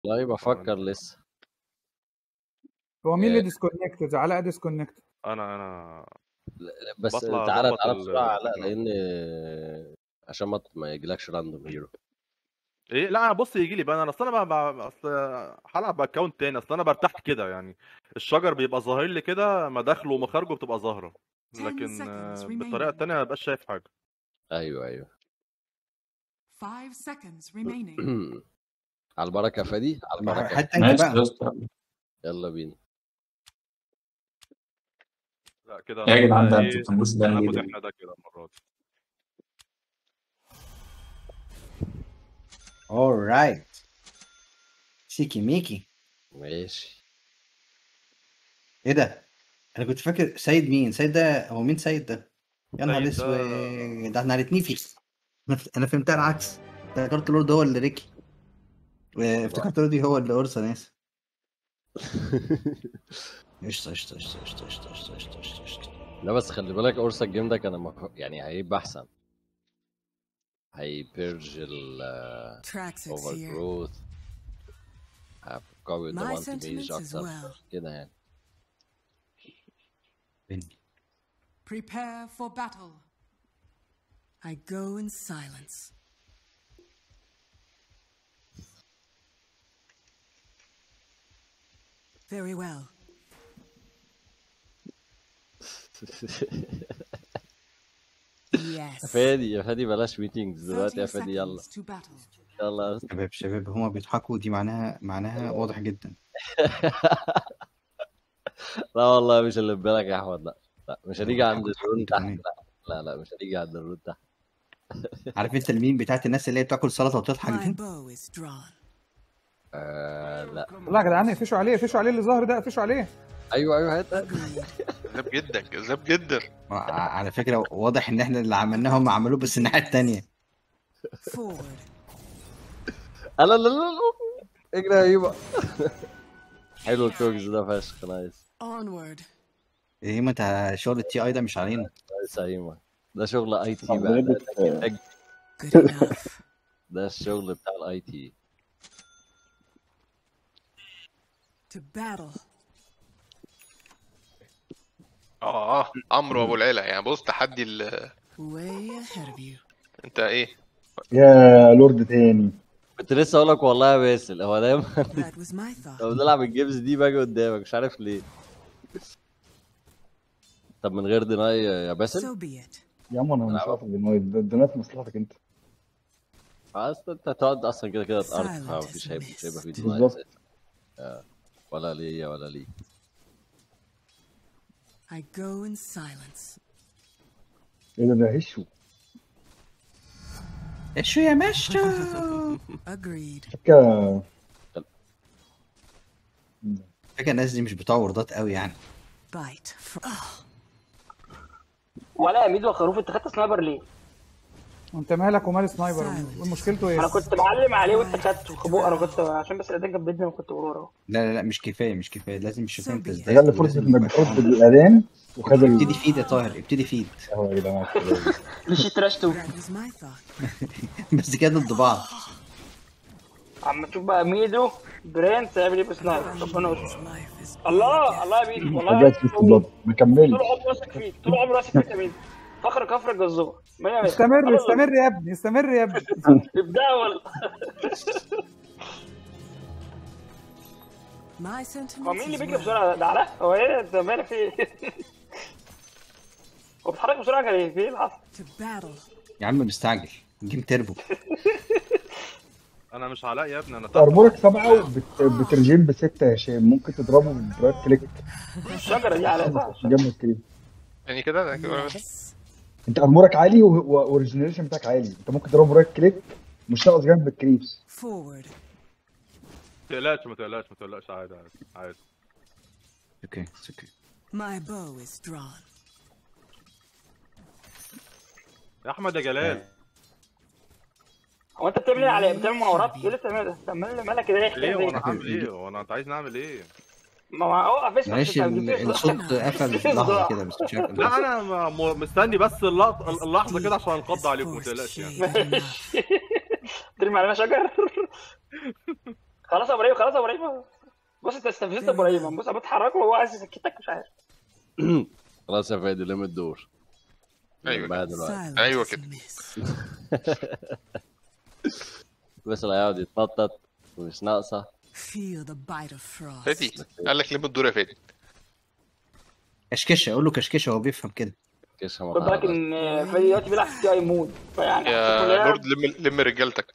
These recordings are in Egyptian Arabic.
والله بفكر لسه هو مين اللي آه. ديسكونكتد علاء ديسكونكتد انا انا بس بطلع تعالى أظبط تعالى ال- بسرعه علاء البروجرام. لان عشان ما ما يجيلكش راندوم هيرو ايه لا بص يجي لي بقى انا اصل انا بقى بقى- اصل هلعب باكونت تاني اصل انا برتاح كده يعني الشجر بيبقى ظاهر لي كده مداخله ومخارجه بتبقى ظاهره 10 لكن آه، seconds بالطريقه remaining. التانيه ما ببقاش شايف حاجه ايوه ايوه Five seconds remaining. على البركه يا فادي على البركه حتى انت ماشي بقى يا اسطى يلا بينا لا كده يا جدعان ده إيه، انتوا بتنبوش ده هناخد ليه احنا ده كده المره دي alright سيكي ميكي ماشي ايه ده انا كنت فاكر سيد مين سيد ده هو مين سيد ده يا نهار سيد اسود ده- ده احنا هنتنفخ انا ف- انا فهمتها العكس افتكرت لورد هو اللي ريكي آه، افتكرت لوردي هو اللي اورسا ناس قشطه قشطه قشطه قشطه قشطه قشطه قشطه قشطه قشطه لا بس خلي بالك اورسا الجيم ده كان مف... يعني هيبقى احسن هيبيرج ال Traxx اوفر here. جروث هيقوي My الدمانتي sentiments ميج as اكتر well. كده يعني بني. Prepare for battle. I go in silence. Very well. يا Yes. فادي يا فادي بلاش ميتينجز دلوقتي يا 30 فادي يلا seconds to battle. يلا شباب شباب هما بيضحكوا دي معناها معناها واضح جدا لا والله مش اللي في بالك يا احمد لا لا مش هنيجي عند الرون انتوا تحت كمان. لا لا لا مش هنيجي عند الرون تحت عارف انت المين بتاعت الناس اللي هي بتاكل سلطه وتضحك My دي bow is drawn. آه لا لا يا جدعان اقفشوا عليه اقفشوا عليه اللي ظاهر ده اقفشوا عليه ايوه ايوه هات Agreed. كذاب جدا كذاب جدا ع- على فكره واضح ان احنا اللي عملناه هم عملوه بس الناحيه التانيه Forward. لا لا لا لا اجري يا هيبه حلو الكوكس ده فشخ نايس Onward. ايه ما انت شغل التي اي ده مش علينا نايس يا هيما ده شغل اي تي طب بقى ليه ده, بت- ده, ده, Good enough. ده الشغل بتاع الاي تي to battle. اه اه عمرو ابو العلا يعني بص تحدي ال Way ahead of you. انت ايه يا لورد تاني كنت لسه اقول لك والله يا باسل هو دايما That was my thought. لو بنلعب الجيمز دي باجي قدامك مش عارف ليه طب من غير ديناي يا باسل So be it. يا عم انا مش عارف الدنيا- الدنيا في مصلحتك انت اصل انت هتقعد اصلا كده كده تقرف Silent فمفيش as هيبقى مش هيبقى في mist. ديناي بالظبط. أساساً. آه. ولا ليا ولا ليك I go in silence. ايه ده ده هشو شو يا مشو Agreed. فكه فكرة الناس دي مش بتوع وردات قوي يعني Bite. For- oh, ولا يا ميدو يا خروف انت خدت سنايبر ليه؟ وانت مالك ومال سنايبر Silence. مشكلته ايه انا كنت معلم عليه وانت خدته خبوق انا كنت عشان بس الاذان كانت بدني وكنت بقول وراه لا لا لا مش كفايه مش كفايه لازم تشوف انت So be it. ازاي استغل فرصه انك بترد الاذان وخد ال ابتدي فيد يا طاهر ابتدي فيد اهو يا جدعان مع السلامة. ليش تراشته that was my thought. بس كده ضد بعض عم تشوف بقى ميدو برنس هيعمل ايه بسنايبر ربنا يستر Life is الله الله يا ميدو والله رجعت فيك بالظبط ما كملش طول عمره ماسك فيك طول عمره ماسك فيك يا ميدو فخر كفر الجزار مية مية استمر استمر يا ابني استمر يا ابني ابداع ولا my sentiments هو مين اللي as بيجري well. بسرعه ده علاء هو ايه انت مالك في ايه؟ هو بيتحرك بسرعه كده ليه؟ في ايه اللي حصل؟ To battle. يا عم مستعجل جيم تربو انا مش علاء يا ابني انا تحت. ارمورك سبعه وبت... بترجيم بسته يا هشام ممكن تضربه برايت كليك الشجره دي علاء صح؟ جنب كده يعني كده ده كده Yes. انت ارمورك عالي والريجنريشن بتاعك عالي انت ممكن تضربه برايت كليك مش ناقص جنب الكريبس Forward. ما تقلقش ما تقلقش ما تقلقش عادي عادي عادي اوكي اوكي My bow is drawn. يا احمد يا جلال هو انت بتعمل ايه يا علاء؟ بتعمل مناورات؟ ايه اللي بتعمله ده؟ طب مال- مالك كده ليه ليه؟ وانا هعمل ايه وانا انت عايز نعمل ايه ما هو اوقف اسمع معلش ال- الصوت قفل في لحظه كده بس مش عارف إيه اللي لا حصل. انا م- م- مستني بس اللقطه اللحظه كده عشان انقض عليكم ما Forced تقلقش يعني shade enough. ترمي علينا شجر خلاص يا ابراهيم خلاص يا ابراهيم بص انت استفزت ابراهيم بص انا بتحركه وهو عايز يسكتك مش عارف خلاص يا فادي لم الدور أيوة بقى دلوقتي Silence أيوة is كده. a miss. بس اللي هيقعد يتنطط ومش ناقصه Feel the bite of frost. فادي قال لك لم الدور يا فادي كشكشه اقول له كشكشه هو بيفهم كده كيش ما خد بالك تعرض. ان فادي دلوقتي بيلعب في تي اي مود فيعني يا هتشوفه لعب. لورد لم لم رجالتك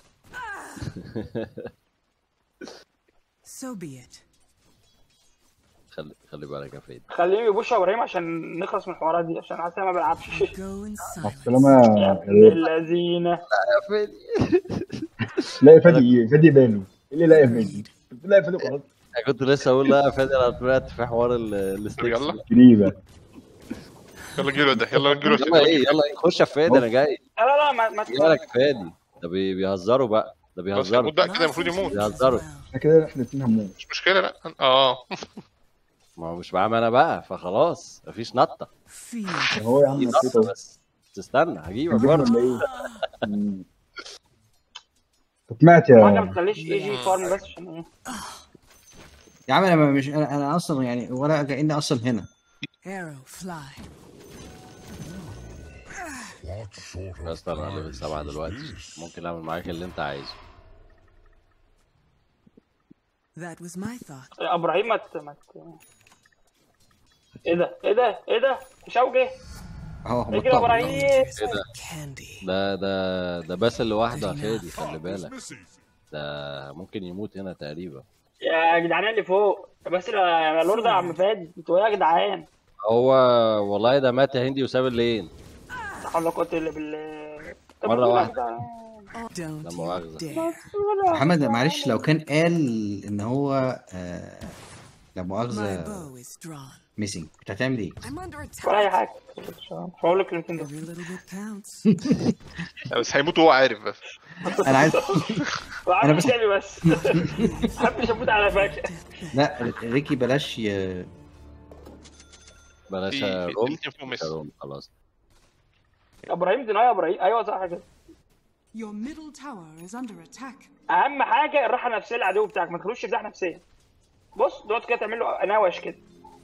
So be it. خلي خلي بالك يا فادي خليهم يبوشوا يا ابراهيم عشان نخلص من الحوارات دي عشان عايز ما بلعبش Go in مع silence. السلامة يا يا ابن ريت. اللذينه يا فادي لا يا فادي ايه فادي باله ايه اللي لا يا فادي لا يا فادي خلاص انا كنت لسه اقول لا يا فادي انا طلعت في حوار ال- الستيكس يلا. جريبه يلا جيله ده يلا جيله يلا ايه يلا ايه خش يا فادي انا جاي لا لا لا ما ما جايلك فادي ده بي- بيهزروا بقى ده بس بيهزروا يموت بقى كده المفروض يموت بيهزروا احنا كده احنا الاثنين هنموت مش مشكله لا اه ما هو مش بعمل انا بقى فخلاص مفيش نطه Feel هو يا عم في نسيت نطه اهو بس تستنى هجيبك هنجيبهم برضه ولا ايه؟ مم. سمعت ما يا ما تخليش يجي فارم بس عشان ايه يا عم انا مش انا, أنا اصلا يعني ولا كاني اصلا هنا arrow fly. بس انا ليفل سبعة دلوقتي ممكن اعمل معاك اللي انت عايزه That was my thought. يا ابراهيم ما ت- ما ت- ايه ده ايه ده ايه ده هشام جه اهو اجري يا بطل ابراهيم ايه ده Candy. ده ده ده بس لوحده يا فادي خلي بالك ده ممكن يموت هنا تقريبا يا جدعان اللي فوق بس يا لورد يا عم فادي انتوا ايه يا جدعان هو والله ده مات يا هندي وساب اللين لا حول ولا قوه الا بالله طب مرة انتوا يا واحدة. جدعان. Don't لا you مؤاخذة. dare. محمد معلش لو كان قال ان هو آه لا My مؤاخذه bow is drawn. ميسنج كنت هتعمل ايه؟ I'm under ولا اي attack. حاجه مش هقول لك الكلمتين دول Every little bit counts. بس هيموت وهو عارف بس انا عايز وعارف بس- تاني بس محبش اموت على فاكهه لا ريكي بلاش ي... بلاش في- في- روم الاتنين فيهم مس. روم خلاص ابراهيم ديناي يا ابراهيم ايوه صح كده Your middle tower is under attack. اهم حاجه الراحه النفسيه للعدو بتاعك ما تخلوش يرتاح نفسيا بص دلوقتي كده تعمل له نوش كده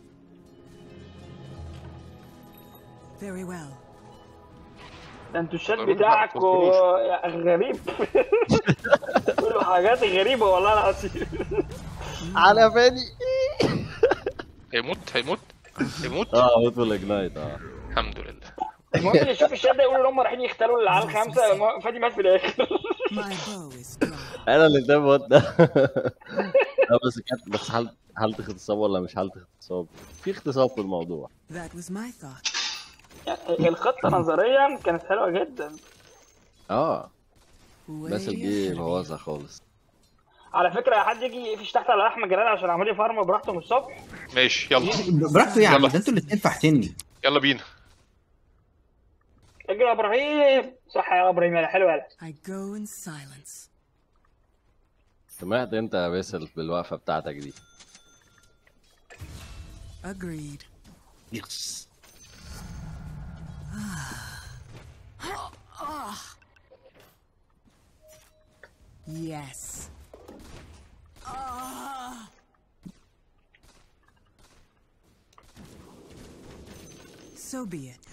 Very well. ده انتوا الشات ضروري بتاعك ما و... تصبروش. يا غريب كله حاجات غريبه والله العظيم على فادي هيموت هيموت هيموت اه موت بالاجنايت اه الحمد لله المهم اللي يشوف الشات ده يقول ان هم رايحين يختلوا العيال الخمسه ما- فادي مات في الاخر My bow is drawn. انا اللي ده موت ده لا بس كانت بس حالة حالة اغتصاب ولا مش حالة اغتصاب في اغتصاب في الموضوع That was my thought. يعني الخطه نظريا كانت حلوه جدا اه Way بس ahead الجي of بوظها خالص على فكره حد يجي يقفش تحت على احمد جلال عشان عمال يفرم براحته من الصبح ماشي يلا براحته يا عم يلا. ده انتوا الاثنين فحتني يلا بينا اجري يا ابراهيم صح يا ابراهيم يا حلو يلا I go in silence. سمعت انت يا باسل بالوقفة بتاعتك دي Agreed. يخص Yes. Ah. So be it.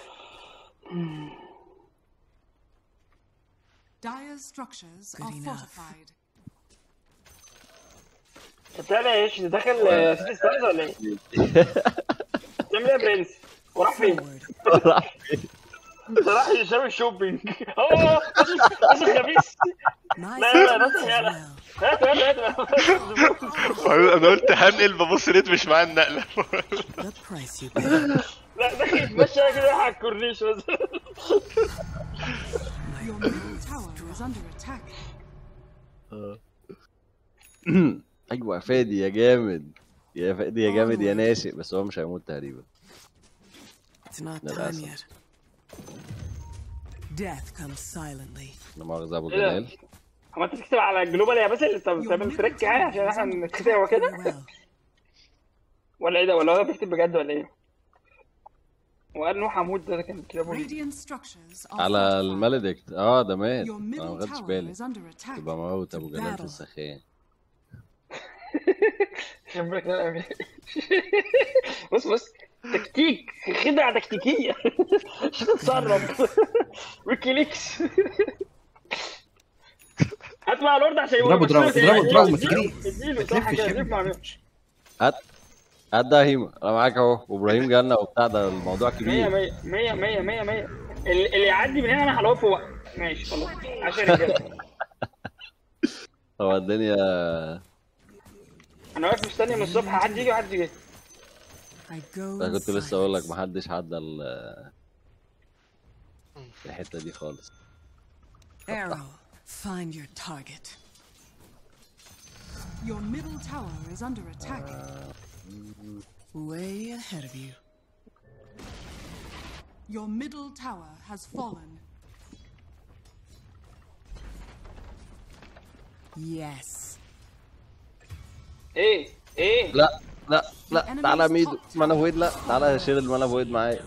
Dire's structures Good are enough. fortified. انت بتعمل ايه؟ انت داخل سيتي ستارز ولا ايه؟ بتعمل ايه يا برنس؟ وراح فين؟ Forward. انت راح يسوي شوبينج اه بس خبيث My لا لا لا sentiments بس as يلا well. هات هات هات انا قلت هنقل ببص لقيت مش معايا النقله The price you pay. لا داخل يتمشى كده على الكورنيش بس Your middle tower is under attack. ايوه يا فادي يا جامد يا فادي يا جامد يا ناشئ بس هو مش هيموت تقريبا It's not No, time that's- yet. Death comes silently. لا مؤاخذة ابو إيه ده؟ جلال هو انت تكتب على الجلوبال يا باسل انت Your بتعمل middle تريك يعني عشان tower is احنا under نتخدع attack. وكده Very well. ولا ايه ده ولا هو بيكتب بجد ولا ايه؟ وقال نوح عمود ده كان كده بقول Radiant structures are على fortified. المالديكت اه ده مات Your انا ما middle خدتش tower بالي is under attack. يبقى موت ابو جلال في battle. السخان خبرك لا أمين. بص بص تكتيك خدعة تكتيكية عشان تتصرف ويكيليكس هات مع الورد عشان يقول اضربه بس اضربه اديله- اضربه اضربه ما اديله- تجريش اديله ما صح تلفش كده يا لف مع ابني. مين. هات هات ده هيما انا معاك اهو وابراهيم جالنا وبتاع ده الموضوع مية كبير مية مية مية مية مية اللي اللي يعدي من هنا انا هلوفه بقى ماشي خلاص عشان رجاله هو الدنيا انا واقف مستني من الصبح حد يجي وحد يجي I go انا in كنت لسه اقول لك silence. محدش عدى ال- الحته دي خالص Arrow, find your target. Your middle tower is under attack. Way ahead of you. Your middle tower has fallen. Yes. ايه ايه لا لا لا تعالى يا ميدو مانا فويد لا تعالى شيل المانا فويد معايا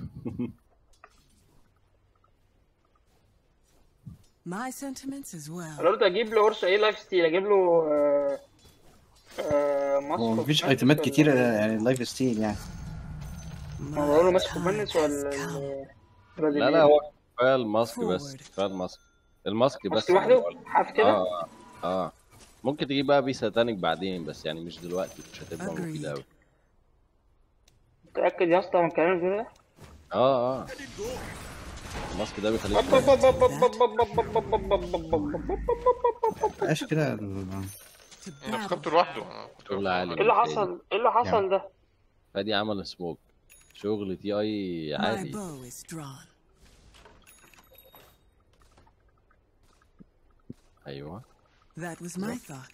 My sentiments as well. قررت اجيب له قرص ايه لايف ستيل اجيب له آه آه ماسك هو اوف مفيش مانس ايتمات ولا- كتير يعني لايف ستيل يعني هو بقول له My ماسك اوف time مانس has ولا come. ال- لا لا هو كفايه الماسك بس كفايه الماسك الماسك بس ماسك لوحده حاف كده اه اه ممكن تجيب بقى بيه ساتانيك بعدين بس يعني مش دلوقتي مش هتبقى مفيدة قوي متاكد يا اسطى من الكلام ده اه اه الماسك ده بيخليك مبقاش كده ال- انا افتكرته لوحده أنا كنت شغل عالي ايه اللي حصل ايه اللي حصل ده فادي عمل سموك شغل تي اي My عادي bow is drawn. ايوه That was my thought.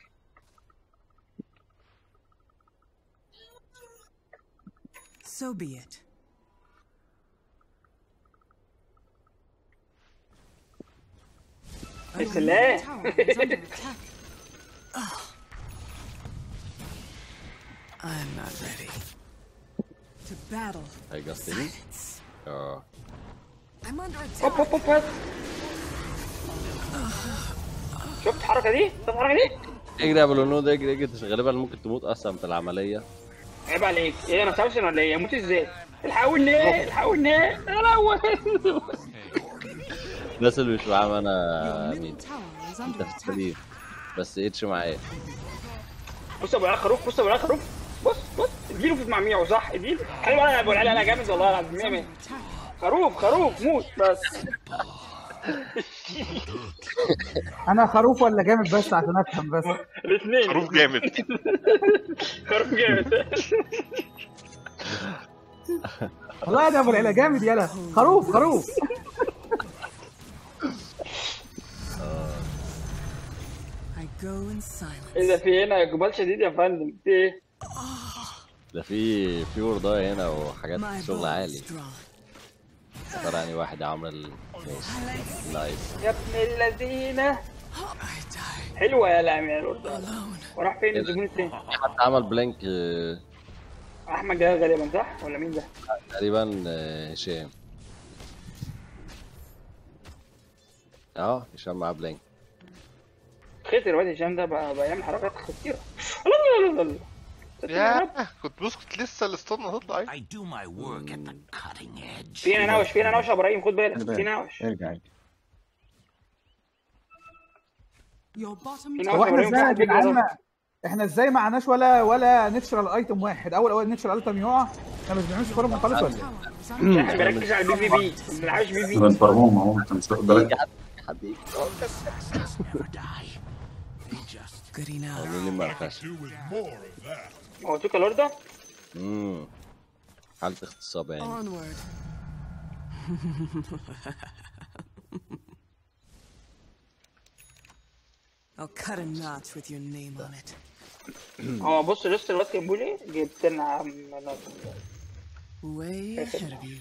So be it. يا سلام Tower is under attack. I'm not ready. To battle. هيجستني اه I'm under هوب attack. هوب هوب هوب. شفت الحركه دي شفت الحركه دي اجري يا بلونود اجري اجري أنت غالبا ممكن تموت اصلا في العمليه عيب عليك ايه انا سامسون ولا ايه اموت ازاي الحقوني الحقوني يا لهوي الناس اللي مش معاهم Your انا middle مين tower is انت under في attack. السليم بس اتش معايا بص يا ابو العيال خروف بص يا ابو العيال خروف بص بص اديله في معميعه صح اديله خلي بالك يا ابو العيال انا جامد والله العظيم مية مية. Attack. خروف خروف موت بس انا خروف ولا جامد بس عشان افهم بس الاثنين خروف جامد خروف جامد والله يا ابو العيله جامد يلا خروف خروف I go in silence. ايه ده في هنا اقبال شديد يا فندم في ايه ده في في وردايه هنا وحاجات My شغل bow عالي is drawn. ترى يعني واحد عمل ماشي لايف يا ابن الذين I die حلوه يا لام يا الورد alone. وراح فين الزبون التاني حد عمل بلانك آه، احمد جلال غالبا صح ولا مين ده تقريبا آه، هشام اه هشام معاه بلانك خيط الواد هشام ده بقى بقى يعمل حركات خطيره الله الله الله الله يا كنت بص كنت لسه الاستون هتطلع ايه I do my work at the cutting edge. فينا نوش فينا نوش يا ابراهيم خد بالك خلي بالك. فينا نوش ارجع ارجع Your bottom في هو tower نوش احنا ابراهيم ازاي في يا حد بيجري جدعان ما- احنا ازاي معناش ولا ولا نتشرال ايتم واحد اول اول نتشرال ايتم يقع احنا مش بنعملش فورم خالص ولا ايه؟ tower is under احنا بنركز على البي في بي ما بنلعبش بي في بنفرمهم اهو انت مش واخد بالك حد يجي Never die. They just Good enough. قالوا لي ما عرفش هو توكا لورد ده امم حالة اغتصاب يعني Onward. I'll cut a notch with your name on it. هو بص لسه الواد كان بيقول ايه جبت لنا عم Way ahead of you.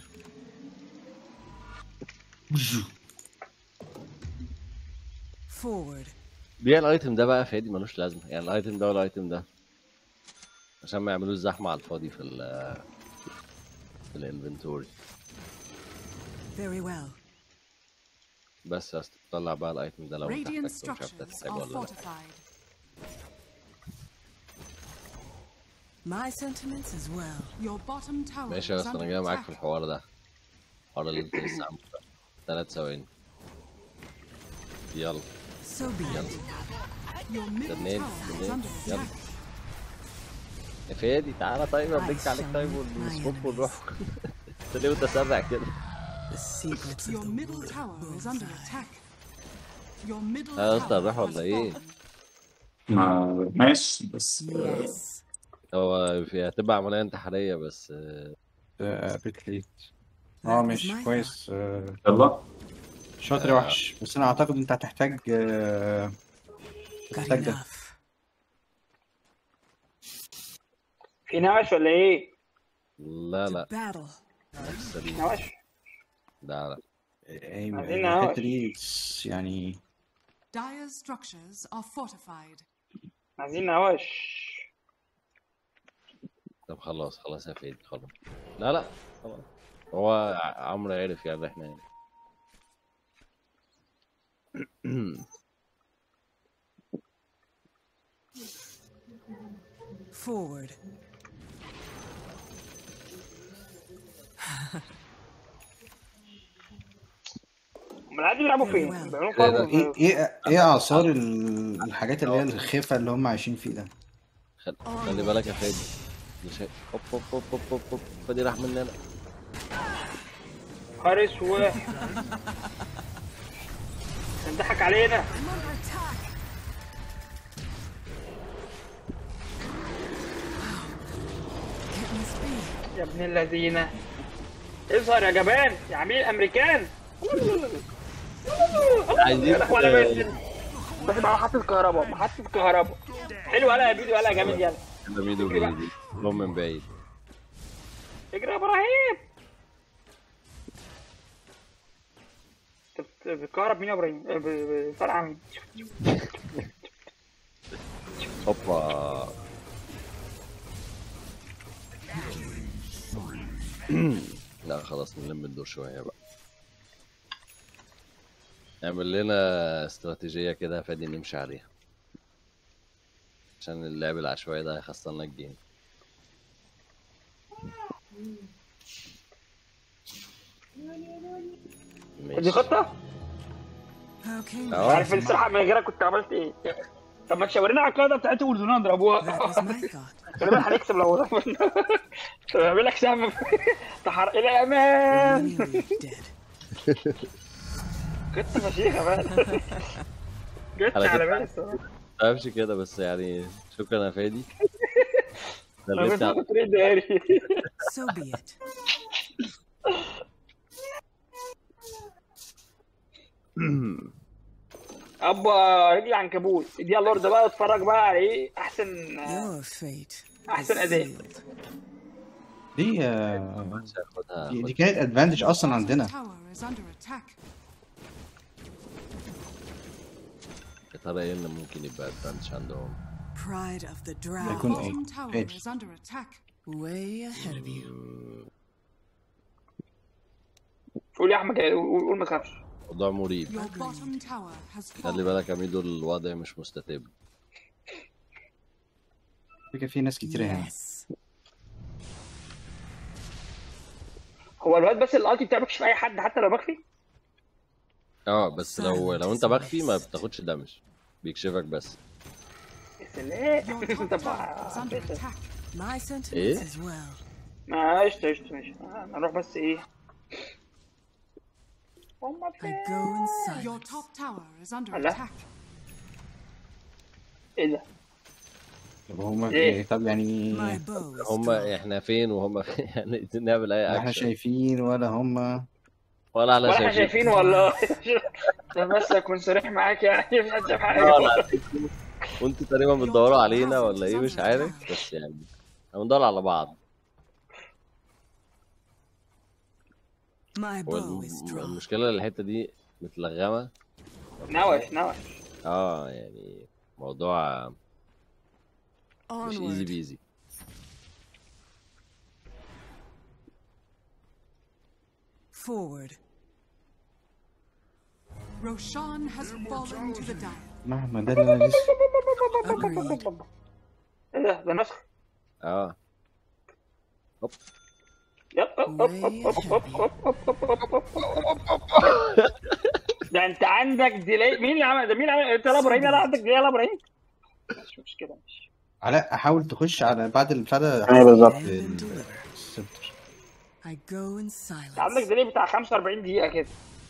Forward. بيع الايتم ده بقى فادي ملوش لازمه يعني الايتم ده والايتم ده عشان ما يعملوش زحمه على الفاضي في ال في الانفنتوري Very well. بس يا اسطى طلع بقى الايتم ده لو انت Radiant احتجته مش عارف structures تحتاجه are ولا لا fortified. My sentiments as well. Your bottom tower ماشي is بس انا under جاي معاك في attack. الحوار ده الحوار اللي انت لسه عامله ده ثلاث ثواني يلا So be it. Your middle استناني tower is استناني under يلا attack. يا فادي تعالى طيب ابليك عليك طيب ونسكوب ونروح انت ليه متسرع كده؟ The secrets of Your the middle wood tower is will under find. attack. Your middle اه يا اسطى tower نروح has ولا ايه؟ fallen. ما ماشي بس Yes. هو في هتبقى عملية انتحارية بس آه، بيت ليت That اه was ماشي my كويس آه، يلا شاطر يا وحش بس انا اعتقد انت هتحتاج آه، Got هتحتاج ده enough. في نوش ولا ايه؟ لا لا Battle. سليم نوش لا لا ايوه عايزين الحته نعرف. دي يعني Dire's structures are fortified. عايزين نوش طب خلاص خلاص يا فادي خلاص لا لا خلاص هو ع- عمرو عرف يعني احنا يعني Forward. هم العيال دي بيلعبوا فين؟ Very well. بيعملوا إيه ده؟ فارم ايه ايه ايه اعصار ال- الحاجات اللي هي الخفه اللي هم عايشين فيه ده خل... خلي بالك يا فادي مش هي- هوب هوب هوب هوب هوب هوب فادي راح مننا حارس و ضحك علينا I'm under attack. Getting speed. يا ابن الذين اظهر يا جبان يا عميل الامريكان عايزين يا لهوي انا بنزل بس بقى محطة كهرباء محطة كهرباء حلو يلا يا بيدو يلا يا جامد يلا كده ميدو بيدي لهم من بعيد اجري يا ابراهيم انت بت- بتكهرب مين يا ابراهيم؟ ب- ب- بفرقع مين؟ هوبا لا خلاص نلم الدور شوية بقى نعمل لنا استراتيجية كده يا فادي نمشي عليها عشان اللعب العشوائي ده هيخسر لنا الجيم دي ماشي خطة؟ Okay. اه عارف الصراحة من غيرك كنت عملت ايه؟ طب ما تشاورينا على القاعدة بتاعتي ونزلنا That نضربوها was my thought. غالبا هنكسب لو ضربنا طب اعمل لك سهم تحر الى الامان Nearly dead. كنت فشيخة بقى جت على على كده. بالي الصراحة ما فهمش كده بس يعني شكرا يا فادي انا دلتني كنت على- كنت داري So be it. ابا رجلي عنكبوت دي اللورد بقى اتفرج بقى على ايه احسن Your fate is احسن اداء sealed. دي آه، مش هاخدها دي, دي كانت ادفانتج اصلا عندنا Tower is under attack. يا ترى ايه اللي ممكن يبقى ادفانتج عندهم Pride of the Your dragon. يكون ايه bottom tower ايه is under attack. Way ahead of you. قول يا احمد قول قول ما تخافش موضوع مريب Your bottom tower has خلي fallen. بالك يا ميدو الوضع مش مستتب فكرة في ناس كتير هنا Yes. هو الواد بس الالتي بتاعه بيكشف اي حد حتى لو مخفي اه بس لو لو انت مخفي ما بتاخدش دامج بيكشفك بس يا سلام Your top طب tower is under attack. My sentiments إيه؟ as well. ما قشطه قشطه ماشي آه، نروح بس ايه هما I فين go in Your silence. top tower is under Allah. attack. ايه ده طب هما في إيه؟ ايه طب يعني My bow is هم strong. احنا فين وهم فين يعني نعمل اي لا احنا اكشن شايفين ولا هما ولا ولا احنا احنا شايفين شايفين والله عشان بس اكون صريح معاك يعني مش هتشوف اه حاجه لا وانتوا تقريبا بتدوروا علينا ولا ايه مش عارف بس يعني احنا بندور على بعض My bow is strong. والمشكله ان الحته دي متلغمه نوش نوش اه يعني موضوع مش ايزي Onward. بيزي Forward. Roshan has fallen to the dire. مهما ده اللي انا لسه Agreed. ايه ده ده نسخ اه يب هوب هوب هوب هوب هوب هوب هوب هوب هوب هوب هوب هوب. ده انت عندك ديلي مين اللي عمل ده مين اللي عمل انت يا ابراهيم يلا عندك ديلي يا ابراهيم مش مش كده مش علاء حاول تخش على بعد البتاع ده أيوة بالظبط. ال- I go in silence. انت عندك ديلي بتاع 45 دقيقة كده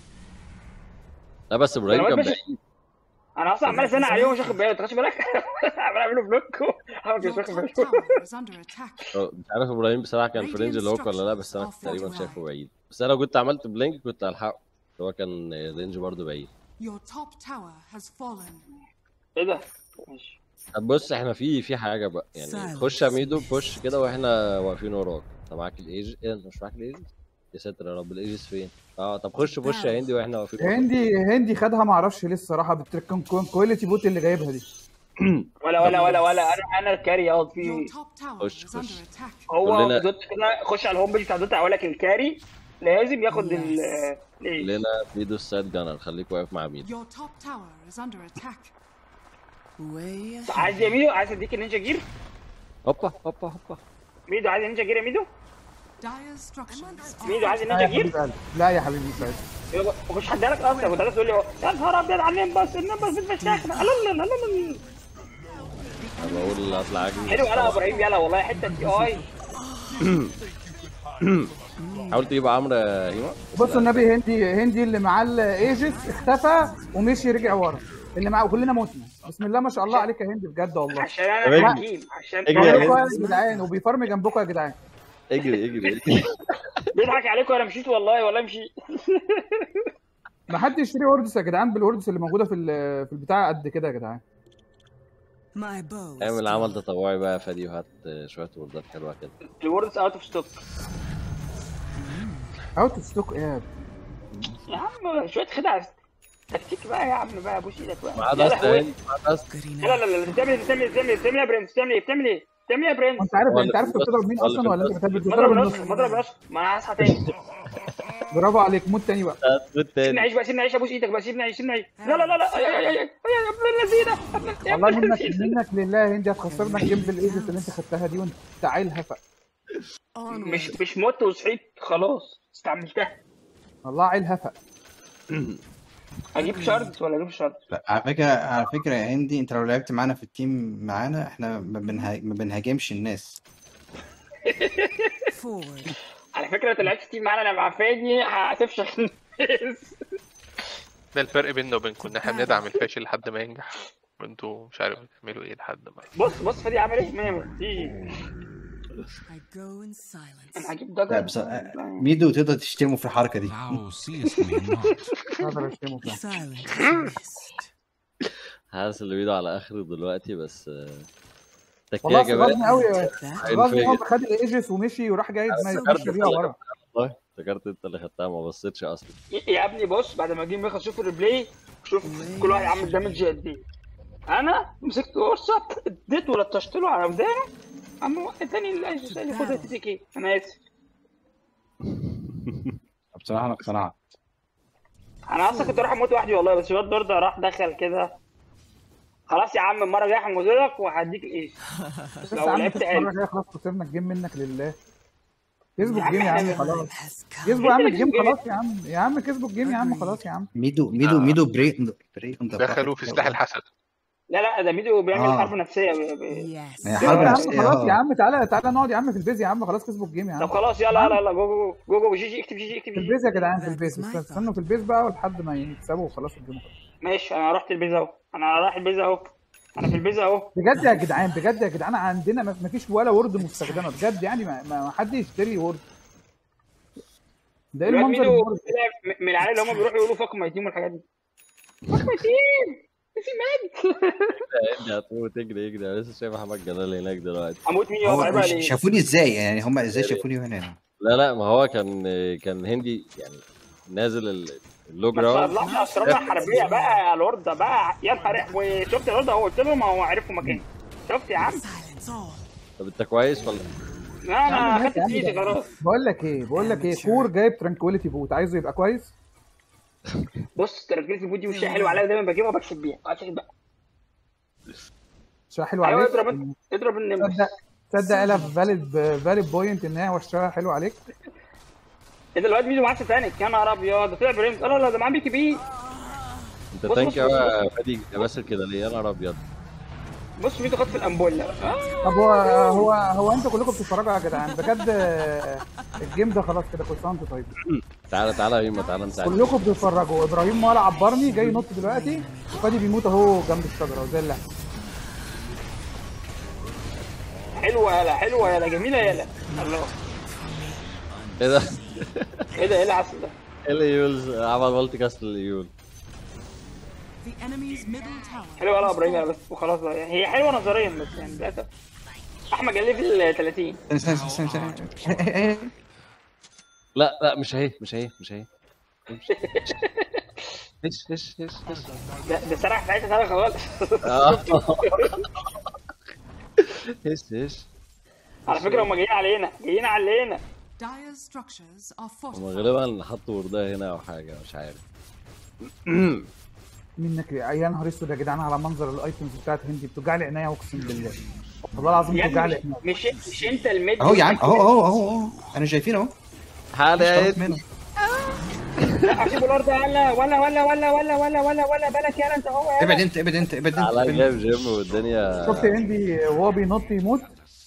لا بس ابراهيم أنا كان ماشي. بعيد انا اصلا عمال اسنع عليهم مش واخد بالي انت خدش بالك عمال اعمله بلوك عمال مش واخد بالي is under attack. هو- مش عارف ابراهيم بصراحه كان في رينج الهوك ولا لا بس انا كنت تقريبا شايفه بعيد بس انا لو كنت عملت بلينك كنت هلحقه هو كان رينج برضه بعيد Your top tower has fallen. ايه ده؟ ماشي طب بص احنا في في حاجه بقى يعني Silence. خش يا ميدو بوش كده واحنا واقفين وراك انت معاك الايج ايه انت مش معاك الايجز يا ساتر يا رب الايجز فين اه طب خش بوش يا هندي واحنا واقفين وراك. هندي هندي خدها ما اعرفش ليه الصراحه بالكواليتي بوت اللي جايبها دي ولا ولا ولا ولا انا انا الكاري ياض في خش خش هو كلنا- دوت كده خش على الهوم بيج بتاع دوت اقول لك الكاري لازم ياخد ال الايه كلنا ميدو السايد جانر خليك واقف مع ميدو Your top tower is under attack. Way عايز يا ميدو عايز اديك النينجا جير هوبا هوبا هوبا ميدو عايز النينجا جير يا ميدو Dire structures ميدو عايز لا يا النينجا جير حبيب قلبي لا يا حبيبي سعيد يلا، ما كنتش حد قالك اصلا كنت عايز تقول لي يا نهار ابيض على النمبس النمبس بتمشاكنا لا لا لا لا لا انا بقول اطلع اجري حلو انا يا ابراهيم يلا والله حته تي اي حاول تجيب عمرو يا هيما بص النبي هندي هندي اللي معاه الايجس اختفى ومشي رجع ورا اللي معاه وكلنا متنا بسم الله ما شاء الله عليك يا هندي بجد والله عشان طب انا اجري. حكيم عشان اجري يا بقول لكم هندي. يا جدعان وبيفرم جنبكم يا جدعان اجري اجري بيضحك عليكم انا مشيت والله والله مشيت ما حد يشتري ووردز يا جدعان بالوردز اللي موجوده في ال- في البتاع قد كده يا جدعان My bow. اعمل عمل تطوعي بقى يا فادي وهات شويه وردات حلوه كده الوردز اوت اوف ستوك اوت اوف ستوك ايه يا عم شويه خدع تكتيك بقى يا عم بقى ابوس ايدك بقى معاه يا دست يا لهوي. هندي معاه دست لا لا لا لا بتعمل ايه بتعمل ايه بتعمل ايه بتعمل ايه يا برنس بتعمل ايه بتعمل ايه بتعمل ايه يا برنس انت عارف ولا انت عارف في انت بتضرب مين النص، اصلا ولا ولا في انت النص. بتضرب مضرب النص النص مضرب النص ما انا هصحى تاني برافو عليك موت تاني بقى موت سيبني تاني اعيش بقى سيبني اعيش ابوس ايدك بقى سيبني اعيش سيبني اعيش لا لا لا لا يا يا يا يا ابن اللذينه يا والله ابن منك اللذينه منك لله يا هندي هتخسرنا الجيم بالايجس اللي انت خدتها دي وانت عيل هفق مش مش مت وصحيت خلاص استعملتها والله عيل هفق اجيب شارد ولا اجيب شارد لا على فكرة على فكرة يا هندي انت لو لعبت معانا في التيم معانا احنا ما, بنها... ما بنهاجمش الناس Forward. على فكره انت لعبت تيم معانا انا مع فادي هتفشخ الناس ده الفرق بيننا وبينكم ان احنا بندعم الفاشل لحد ما ينجح وانتوا مش عارف بتعملوا ايه لحد ما بص بص فادي عمل ايه؟ مية مية. تيجي I go in silence. انا هجيب لا دجر بس ميدو تقدر تشترمه في الحركة دي Thou seest me not. اقدر اشتمه فعلا Silence. Mist. حاسس اللي بيده على اخره دلوقتي بس آه، تكيه والله يا جماعه صغرني قوي That غصب هينفجر. خد الايجس ومشي وراح جاي ما افتكرت يمشي انت بيها اللي ورا خدتها والله افتكرت انت اللي خدتها ما بصيتش اصلا يا ابني بص بعد ما الجيم يخلص شوف الريبلاي شوف كل واحد عامل دامج قد ايه انا مسكت قرصه اديت ولطشت له على ودانه اما واحد تاني اللي عايز يسالني خد تي كي انا اسف بصراحة انا اقتنعت انا اصلا كنت رايح اموت وحدي والله بس الواد برضه راح دخل كده خلاص يا عم المره الجايه هنجوزلك وهديك الايش بس لو يا عم لعبت المره قال الجايه خلاص خسرنا الجيم منك لله كسبوا يا عم الجيم يا عم احنا- خلاص has come. كسبوا يا عم انت اللي الجيم كسبوا خلاص يا عم يا عم كسبوا الجيم يا عم خلاص يا عم ميدو ميدو ميدو بري بري on the دخلوا في pocket. سلاح الحسد لا لا ده ميدو بيعمل آه. حرب نفسيه ب- ب- Yes. هي كسبوا حرب يا عم نفسية خلاص يا اه عم تعالى تعالى نقعد يا عم في البيز يا عم خلاص كسبوا الجيم يا طب عم خلاص يلا يلا يلا جو جو جو جو جي جي اكتب جي جي اكتب في جي البيز يا جدعان في That البيز is my بس استنوا في البيز بقى لحد ما يكسبوا وخلاص الجيم خلص. ماشي انا رحت البيز اهو انا رايح البيز اهو انا في البيز اهو بجد يا جدعان بجد يا جدعان عندنا ما ما فيش ولا وورد مستخدمه بجد يعني ما, ما ما حد يشتري وورد ده ايه الواد المنظر ميدو الوورد؟ طلع من العيال اللي هم بيروحوا يقولوا فاك ميتين والحاجات دي فاك ميتين في مات انت هتموت تجري يجري انا لسه شايف احمد جلال هناك دلوقتي اموت مين هو يا عيب مش- عليك شافوني ازاي يعني هم ازاي شافوني هنا لا لا ما هو كان كان هندي يعني نازل ال- اللو ما جراوند طلعش اسرارنا الحربيه بقى يا لورد بقى يا نهار أحمر. شفت يا لورد هو قلت لهم هو عرفوا مكاني شفت يا عم Silence all. طب انت كويس ولا لا يا عم انا ماشي خدت يا عم ايدي ده- خلاص بقول لك ايه بقول لك ايه كور جايب ترانكويليتي بوت عايزه يبقى كويس بص تركيز البودي وشها حلو عليا دايما بجيبها وبكسب بيها عشان بقى عشان حلو ايوه عليك اضرب انت اضرب النمر تصدق تصدق قالها فاليد فاليد بوينت ان هي وشها حلو عليك ايه ده الواد ميدو معاه ساتانيك يا نهار ابيض ده طلع بريمز لا لا ده معاه بي كي بي انت بص- تانك بص- قوي بص- يا فادي يا باسل كده ليه يا نهار ابيض بص ميدو خد في الامبوله آه. طب هو هو هو انتوا كلكم بتتفرجوا يا جدعان بجد آه، الجيم ده خلاص كده كل سنه وانتم طيبين تعالى تعالى يا هيما تعالى انت كلكم بتتفرجوا ابراهيم ولا عبرني جاي ينط دلوقتي وفادي بيموت اهو جنب الشجره وزي اللحم حلوه يالا حلوه يالا جميله يالا الله ايه ده؟ ايه ده ايه اللي حصل ده ايه الايول عمل مالتي كاست للايول The enemy's middle tower. حلوه يالا يا ابراهيم يالا بس وخلاص بقى يعني هي حلوه نظريا بس يعني للاسف احمد جاب ليفل 30 استنى استنى استنى استنى لا لا مش اهي مش اهي مش اهي ايش ايش ايش ايش ده ده سرح في حته ثانيه خالص ايش ايش على فكره هم جايين علينا جايين علينا Dire's structures are هم fortified. غالبا حطوا وردة هنا او حاجه مش عارف منك يا نهار اسود يا جدعان على منظر الايتمز بتاعت هندي بتوجع لي عينيا اقسم بالله والله العظيم يا بتوجع ابني لي مش عينيا مش, مش انت الميد اهو يا عم اهو اهو اهو اهو انا شايفين اهو حالة مش يا طرف إيد. منه. لا اسيبه الارض ولا ولا ولا ولا ولا ولا ولا ولا بالك يالا انت هو ابعد يالا انت ابعد انت ابعد انت تعالى ابعد جايب جيم والدنيا شفت هندي وهو بينط يموت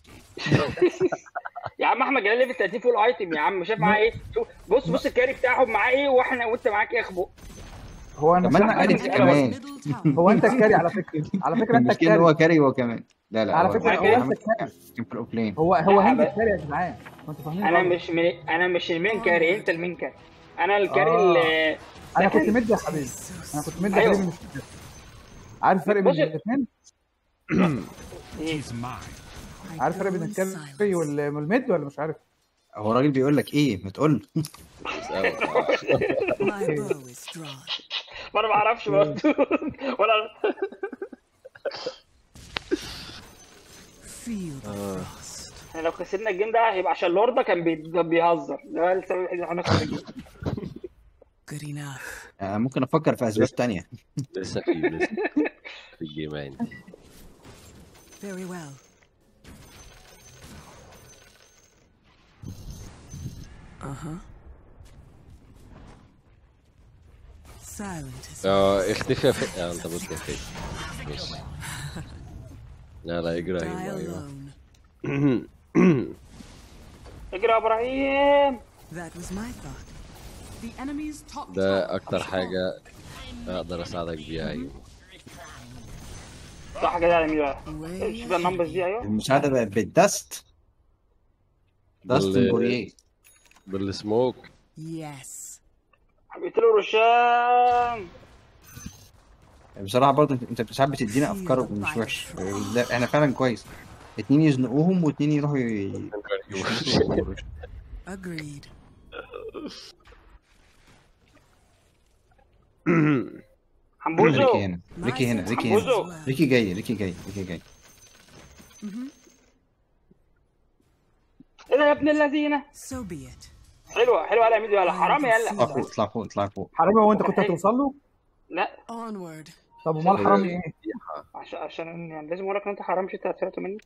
يا عم احمد جلال ليفل 30 فول ايتم يا عم شايف معاه ايه شوف بص بص الكاري بتاعهم معاه ايه واحنا وانت معاك ايه اخبو هو انا طب ما انا مش عارف عارف- كمان Middle tower. هو انت الكاري على فكره على فكره انت المشكله ان الكاري هو كاري هو كمان لا لا على هو- فكره هو هو عامل انت الكاري كان في الاوفلين هو هو لا، هندي بس- الكاري يا جدعان ما انتوا فاهمين انا غلط. مش من انا مش المين كاري انت المين كاري انا الكاري آه. اللي انا كنت سكن. مد يا حبيبي انا كنت مد يا أيوه. حبيبي مش مد. عارف الفرق بين بص- الاثنين إيه؟ He's mine. I عارف الفرق go بين in الكاري silence. وال- والميد ولا مش عارف هو الراجل بيقول لك ايه ما تقول له My bow is drawn. ما انا ما اعرفش برضه ولا Feel the frost. احنا لو خسرنا الجيم ده هيبقى عشان اللورد كان بي- كان بيهزر ده السبب الوحيد اللي هنخسر الجيم Good enough. آه، ممكن افكر في اسباب تانية لسه في لسه في الجيمين Very well. Uh huh. Silent is اه اختفي يا ف... اه انت بص يا فادي ماشي لا لا اجري die ايوه ايوه alone. اجري يا ابراهيم That was my thought. The enemy's top tower ده اكتر has حاجة اقدر اساعدك بيها ايوه صح كده على مين بقى Way شوف النمبرز دي ايوه المساعدة بقت بالدست داست بال- بوريه بالسموك Yes. قلت له رشام بصراحة برضه انت انت ساعات بتدينا افكار مش وحش لا احنا فعلا كويس اتنين يزنقوهم واتنين يروحوا ي- يشوطوا. Agreed. حمبوزو ريكي هنا My ريكي هنا sense ريكي as هنا حمبوزو. well. ريكي جاي ريكي جاي ريكي جاي ايه ده يا ابن الذين So be it. حلوه حلوه يلا يا ميدو يلا حرام يلا اطلع فوق اطلع فوق اطلع فوق حرامي هو انت كنت هتوصل له لا Onward. طب امال حرامي ايه عشان عشان يعني لازم اقول لك ان انت حرام مش انت هتسرقته مني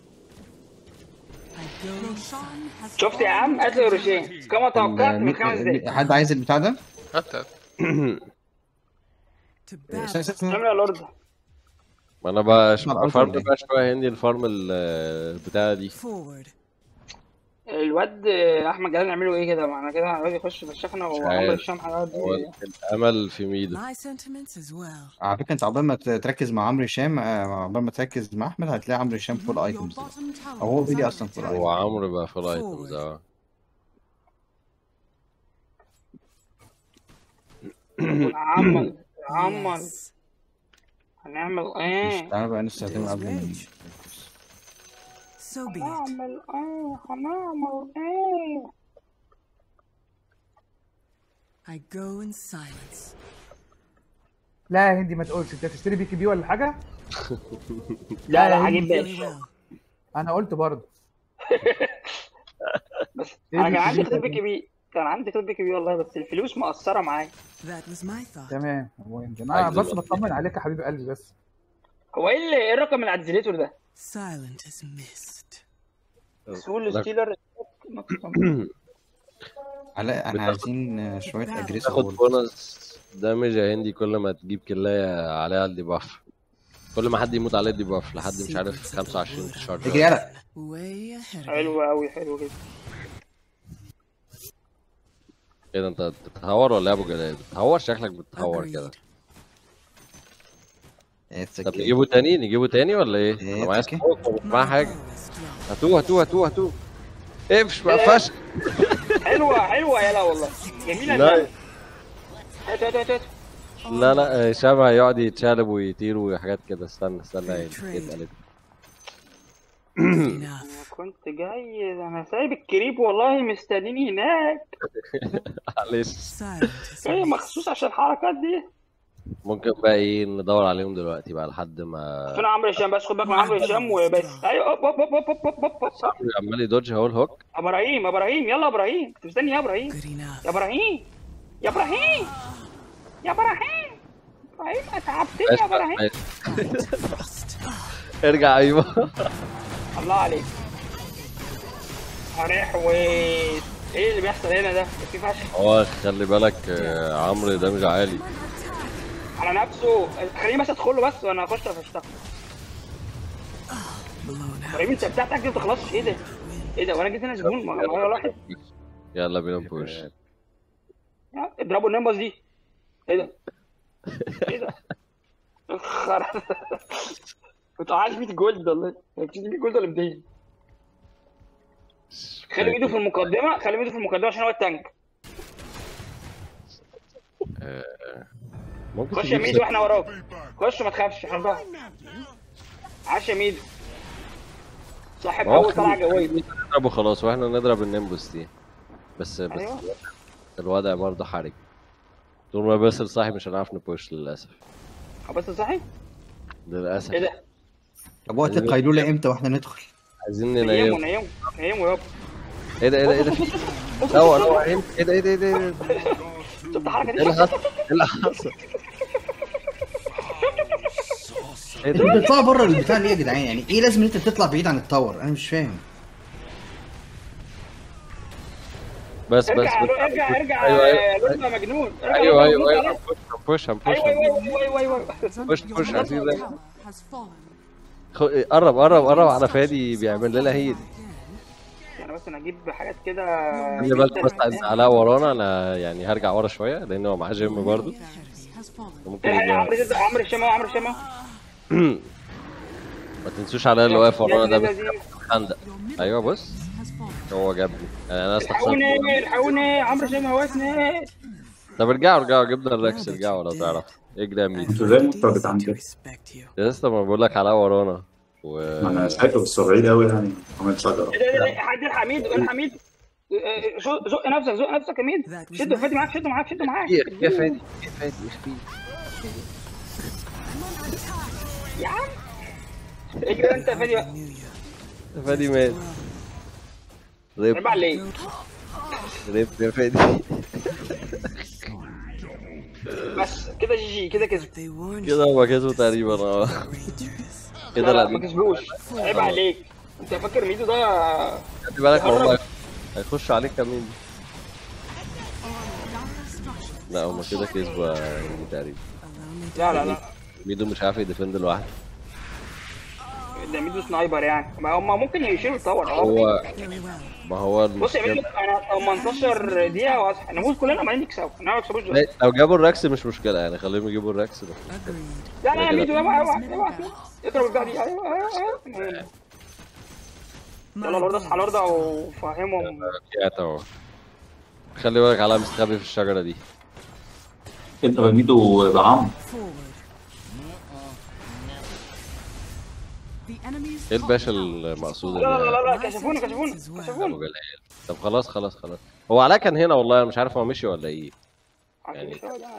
I go in Roshan has شفت يا عم قتل روشين كما توقعت من خمس دقايق ال- حد عايز البتاع ده؟ هات هات. to استنى battle. استنى استنى. اعمل يا لورد ما انا بقى اسمع الألفا فارم ولا إيه؟ بقى شوية هندي الفارم ال- البتاعة دي Forward. الواد احمد جلال نعمله ايه كده معنا كده الواد يخش في الشحنه وعمر عارف. الشام هيقعد هو الامل في ميدو My sentiments as well. على فكرة انت عقبال ما ت- تركز مع عمرو هشام آه، عقبال ما تركز مع احمد هتلاقي عمرو هشام فول your ايتمز bottom tower او هو is بيجي under اصلا فول attack. ايتمز هو عمرو بقى في الايتمز اه عمل عمل Yes. هنعمل ايه تعالى بقى نستخدمه قبل ما So be it. هنعمل ايه هنعمل ايه I go in silence. لا يا هندي ما تقولش انت هتشتري بي كي بي ولا حاجه لا لا هندي. هجيب Very باش well. انا قلت برضه بس إيه انا كان عندي الفلوس كتاب دي؟ بي كي بي كان عندي كتاب بي كي بي والله بس الفلوس مقصره معايا That was my thought. تمام هو يمكن انا عجز بس الوقت. بطمن عليك يا حبيب قلبي بس هو ايه اللي- ايه الرقم اللي على الزليتور ده Silent as mist. سول لا. ستيلر علاء احنا عايزين آه، شويه اجريسيف تاخد بونص دامج يا هندي كل ما تجيب كلاية عليها الديباف كل ما حد يموت عليه الديباف لحد مش عارف 25 في الشهر اجري يلا Way ahead of حلو قوي حلو جدا ايه ده انت بتتهور ولا ايه يا ابو جلال؟ بتتهور شكلك بتتهور كده طب نجيبه تاني نجيبه تاني ولا ايه؟ انا معايا سموك ومش معايا حاجه هاتوه هاتوه هاتوه هاتوه اقفش ما قفش حلوه حلوه يلا والله جميله لا. اللعبة. هات هات هات هات لا لا هشام هيقعد يتشالب ويطير وحاجات كده استنى استنى يتقلب انا كنت جاي انا سايب الكريب والله مستنيني هناك معلش جاي مخصوص عشان الحركات دي ممكن بقى ايه ندور عليهم دلوقتي بقى لحد ما فين عمرو هشام بس خد بالك من عمرو هشام وبس ايوه أوب أوب أوب أوب أوب أوب أوب. عمال يدوج هو الهوك ابراهيم ابراهيم يلا ابراهيم انت مستني يا ابراهيم يا ابراهيم يا ابراهيم يا ابراهيم ابراهيم اتعبتني يا ابراهيم ارجع ايوه الله عليك هنحوت ايه اللي بيحصل هنا ده في فشل هو خلي بالك آه، عمرو دمج عالي على نفسه خليني بس ادخل له بس وانا اخش اشتغل ابراهيم انت بتاعتك دي ما بتخلصش ايه ده؟ ايه ده وانا جيت هنا زبون ما ما ولا واحد يلا بينا نبوش يا، اضربوا النمبرز دي ايه ده؟ ايه ده؟ خر- كنت عايز 100 جولد والله كنت 100 جولد ولا 200 خلي ايده في المقدمه خلي ايده في المقدمه عشان هو التانك آه، ممكن خش يا تجيب ميدو ست- واحنا وراك خش ما تخافش احنا ظهر عاش يا ميدو صاحب هو اول طلعه خلي- جويه نضربه خلاص واحنا نضرب النيمبوس دي بس بس أيوة. الوضع برضه حرج طول ما باسل صاحي مش هنعرف نبوش للاسف بس صاحي للاسف ايه ده؟ طب وقت القيلوله امتى واحنا ندخل عايزين نيمو ننيم نيمو نيمو يابا ايه ده ايه ده ايه ده في لا هو هو ايه ده ايه ده ايه ده ايه ده شفت الحركه ايه اللي دي؟ حصل؟ ايه اللي حصل؟ ايه انتوا ده؟ بتطلعوا بره البتاع ليه يا جدعان يعني ايه لازم ان انت تطلع بعيد عن التاور انا مش فاهم بس بس ارجع بس ارجع ارجع ايوه يا ايوه لولا مجنون ارجع ايوه لولا ايوه مجنون ايوه تعالى. هنبوش هنبوش ايوه ايوه ايوه ايوه ايوه بوش بوش عايزين ده has fallen. خ- قرب قرب قرب على فادي بيعمل لنا هيد يعني بس انا اجيب حاجات كده خلي بالك بس عايز علاء ورانا انا يعني هرجع ورا شويه لان هو معاه جيم برضه ممكن الحق يا يبقى عمرو جد- عمرو الشمع عمرو الشمع ما تنسوش علاء اللي واقف ورانا ده يا بس لذيذ. خندق ايوه بص هو جابني يعني انا استخسرت الحقوني الحقوني عمرو الشمع واسني طب ارجعوا ارجعوا جبنا الركس ارجعوا لو تعرف اجري يا مين انتوا زي المفترض عندي لسه ما بقول لك علاء ورانا و ما انا شايفه بس هو بعيد قوي يعني عمل شجره ايه ده ايه ده حد يلحق ميدو الحق ميدو اه، اه، زق زق نفسك زق نفسك يا ميدو شده فادي معاك شده معاك شده معاك يا يا فادي يا فادي اخفي يا عم اجري انت يا فادي بقى يا فادي مات ريب عيب عليك ريب يا فادي بس كده جي جي كده كسب كده هما كسبوا تقريبا اه كده لا لا لا ما كسبوش عيب عليك انت فاكر ميدو ده خلي بالك والله هيخشوا عليك كمين لا هما كده كسبوا يا هندي تقريبا لا لا لا ميدو مش عارف يديفند لوحده ده ميدو سنايبر يعني ما هم ممكن يشيلوا التاور اه هو ما هو بص يا ميدو انا 18 دقيقة واصحى نفوز كلنا عمالين نكسبوا انا ما يكسبوش دول. لا، لو جابوا الركس مش مشكلة يعني خليهم يجيبوا الركس بس لا لا يا ميدو اوعى اوعى اوعى اضرب البتاع دي ايوه ايوه ايوه يلا الورد اصحى الورد وفهمهم رجعت اهو خلي بالك على مستخبي في الشجرة دي انت بميدو بعم The enemy's ايه الباشا المقصود لا لا اللي لا لا كشفونا كشفونا ابو كشفونا جلال طب خلاص خلاص خلاص هو علاء كان هنا والله انا مش عارف هو مشي ولا ايه يعني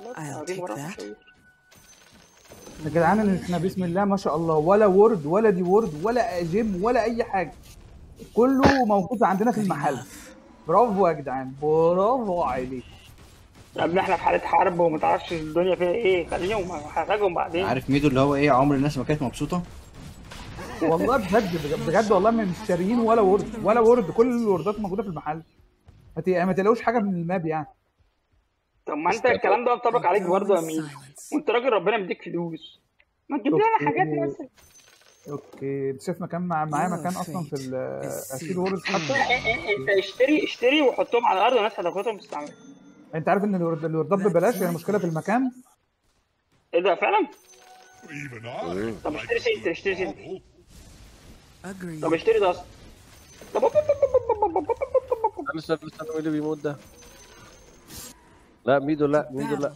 يا جدعان إن احنا بسم الله ما شاء الله ولا وورد ولا دي وورد ولا جيم ولا اي حاجه كله موجود عندنا في المحل برافو يا جدعان برافو عليك يا ابني احنا في حالة حرب وما تعرفش الدنيا فيها ايه خليهم هحتاجهم بعدين عارف ميدو اللي هو ايه عمر الناس ما كانت مبسوطه والله بجد بجد والله مش شاريين ولا وورد ولا وورد كل الوردات موجوده في المحل ما ت- ما تلاقوش حاجه من الماب يعني طب ما انت الكلام ده ينطبق عليك برضه يا مين وانت راجل ربنا مديك فلوس ما تجيب لنا حاجات مثلا اوكي انت شايف مكان مع... معايا مكان اصلا في الاشيل وورد حتى انت اشتري اشتري وحطهم على الارض والناس هتاخدهم تستعملهم انت عارف ان الورد- الوردات ببلاش هي المشكله في المكان ايه ده فعلا؟ طب اشتري سنتر اشتري سنتر Agreed. طب اشتري ده اصلا طب استنى استنى استنى مين اللي بيموت ده؟ لا ميدو لا ميدو لا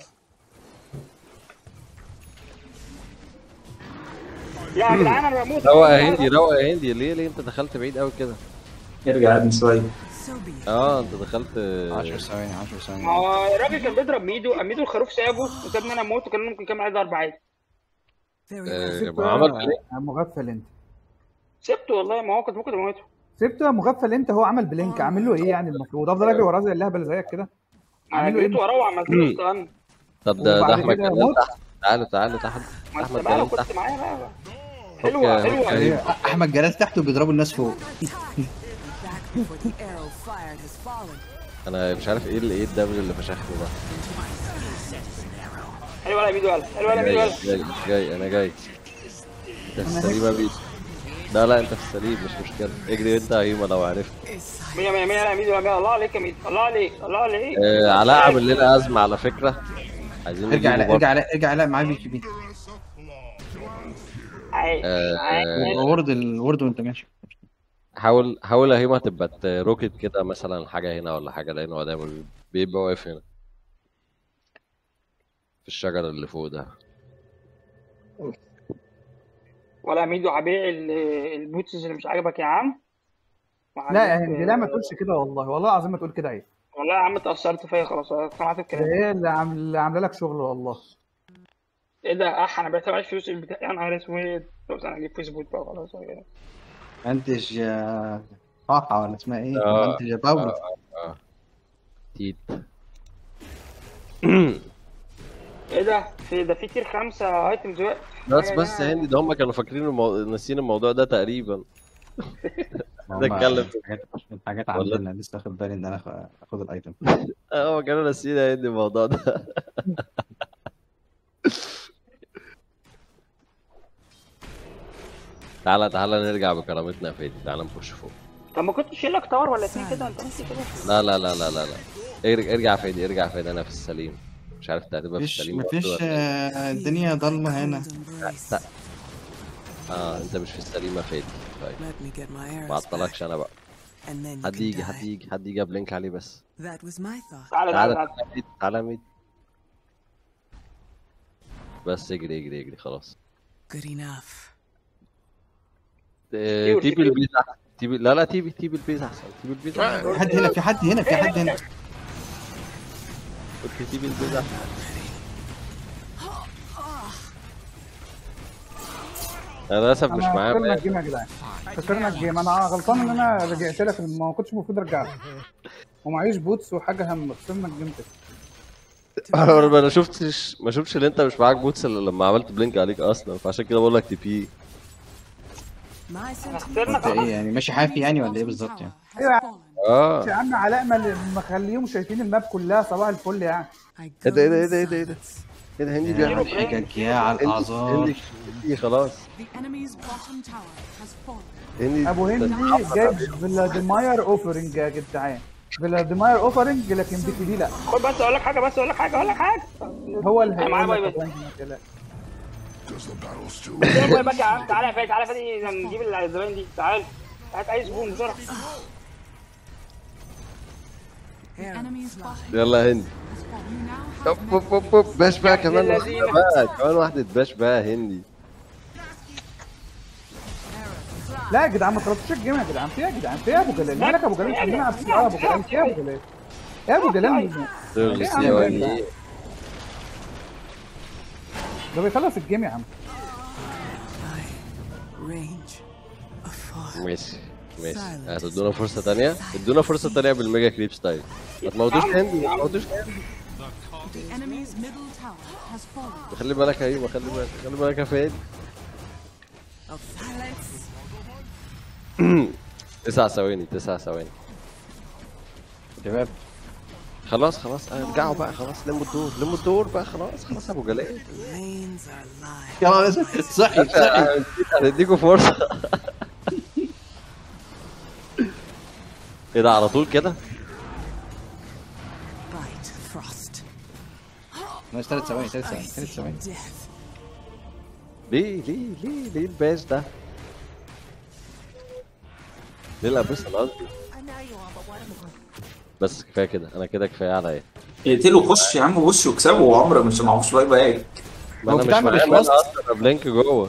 لا يا جدعان انا بموت روق يا هندي روق يا هندي ليه ليه انت دخلت بعيد قوي كده؟ ارجع قدم شويه So be it. اه انت دخلت 10 ثواني 10 ثواني ما هو الراجل كان بيضرب ميدو ميدو الخروف سابه وسابني انا اموت وكان ممكن يكمل عليه ضرب عادي Very آه، well. ما عمل بلينك مغفل انت سبته والله ما هو كنت ممكن اموته سبته مغفل انت هو عمل بلينك عامل له ايه يعني المفروض افضل اجري وراه زي اللهبل زيك كده انا عامل له جريت ايه وراه وعملت له استن طب ده ده وبعد احمد كده جلال موت. تحت تعالوا تعالوا تحت ما انت احمد بقى لو جلال تحت كنت معايا بقى أوكي، حلوه حلوه أوكي. احمد جلال تحت وبيضربوا الناس فوق Back before the arrow fired has fallen. انا مش عارف ايه اللي ايه الدبل اللي فشخني ده حلوه ولا ميدو ولا حلوه ولا ميدو جاي ولا جاي جاي انا جاي انت في السليم يا بيت لا لا انت في السليم مش مشكله اجري انت يا هيما لو عرفت مية مية مية يا ميدو يا مية الله عليك يا ميدو الله عليك الله عليك آه علاء عامل لنا ازمه على فكره عايزين ارجع نجيبه لا برضه. ارجع لا ارجع لا معاه بي كي بي عايش آه، عايش وورد الورد وانت ماشي حاول حاول يا هيما تبقى ت- روكت كده مثلا حاجه هنا ولا حاجه لان هو دايما بيبقى واقف هنا في الشجر اللي فوق ده ولا ميدو هبيع ال- البوتسز اللي مش عاجبك يا عم لا يا هندي لا ما تقولش كده والله والله العظيم ما تقول كده عيب والله يا عم اتأثرت فيا خلاص أنا سمعت ده الكلام ايه اللي عامل اللي عامله لك شغل والله ايه ده اح انا بعت معاش فلوس البتاع يا نهار اسود طب انا اجيب فيسبوك بقى خلاص منتج يا طاحة ولا اسمها ايه؟ آه. منتج يا باولو آه، آه. تيت ايه ده في ده في تير خمسة ايتمز وقت بس بس يا هندي ده هم كانوا فاكرين المو... ناسيين الموضوع ده تقريبا ده اتكلم حاجات حاجات ولا- عندنا لسه واخد بالي ان انا آخ- اخد الايتم اه هم كانوا ناسيين يا هندي الموضوع ده تعالى تعالى نرجع بكرامتنا يا فادي تعالى نخش فوق طب ما كنتش شايل لك تاور ولا اتنين كده انت نسي كده لا لا لا لا لا لا ارجع ارجع يا فادي ارجع يا فادي انا في السليم مش عارف انت هتبقى في مفيش السليم مفيش برضه ولا إيه. آه، الدنيا ضلمة هنا لا. اه انت مش في السليم يا فادي طيب Let me get my arrows ما back, عطلكش انا بقى and then you حد can يجي حد die. يجي حد يجي ابلينك عليه بس That was my thought. تعالى تعالى تعالى تعالى يا ميد تعالى يا ميد بس اجري اجري اجري خلاص Good enough. آه، سكيور، تيبي سكيور. البيز احسن تيبي لا لا تيبي تيبي البيز احسن تيبي البيز احسن في حد هنا في حد هنا في حد هنا قلت تيبي البيز احسن انا للاسف مش انا معايا خسرنا بقى. الجيم يا جدعان خسرنا الجيم انا غلطان ان انا رجعت لك ما كنتش المفروض ارجع لك ومعيش بوتس وحاجه هم خسرنا الجيم كده انا ما شفتش ما شفتش ان انت مش معاك بوتس الا لما عملت بلينك عليك اصلا فعشان كده بقول لك تي بي My احنا sentiments. خسرنا انت ايه يعني ماشي حافي يعني ولا ايه بالظبط يعني؟ ايوه يا اه عم علاء ما مخليهم شايفين الماب كلها صباح الفل يعني I ايه go ده ايه ده in ايه ده ايه ده silence. ايه ده هندي يا بيعمل حجج يا على هندي الاعذار هندي هندي خلاص The enemy's bottom tower has fallen. هندي ابو هندي جايب فلاديماير اوفرنج يا جدعان فلاديماير اوفرنج لكن بي تي بي لا خد بس اقول لك حاجه بس اقول لك حاجه اقول لك حاجه هو اللي أنا معايا هيقول باي لك باي. أبو هندي ما تقلقش. ايه باي باك يا عم تعالى يا فادي تعالى يا فادي نجيب الزباين دي تعال هات اي زبون بسرعه The enemy's bottom يلا يا هندي has fallen. You now have اوب اوب اوب اوب باش بقى كمان واحدة الذين. بقى كمان واحدة باش بقى هندي لا يا جدعان ما طلبتش الجيم يا جدعان في إيه يا جدعان في إيه يا ابو جلال مالك يا ابو جلال خلينا نلعب سي اه ابو جلال في إيه يا ابو جلال يا ابو جلال تغلس يا عم يا ده- ولي ده بيخلص الجيم يا عم Range. Afar. ماشي ماشي هتدونا فرصة تانية ادونا فرصة تانية بالميجا كريب ستايل ما تموتوش هندي ما تموتوش هندي The enemy's middle tower has fallen. خلي بالك يا ايوه خلي بالك خلي بالك يا فادي Of silence. تسع ثواني تسع ثواني شباب خلاص خلاص ارجعوا بقى خلاص لموا الدور لموا الدور بقى خلاص خلاص ابو جلال Lanes are lined. يا نهار اسود صحي صحي هنديكوا فرصه ايه ده على طول كده Bite frost. ناقص ثلاث ثواني ثلاث ثواني ثلاث Icy ثواني death. ليه ليه ليه ليه الباش ده ليه الابيس انا قصدي بس كفايه كده انا كده كفايه عليا اقتله خش يا عم وش واكسبه وعمرك مش معهوش باي باك ما هو انا مش بتعمل معايا إفراز؟ انا اصلا بلينك جوه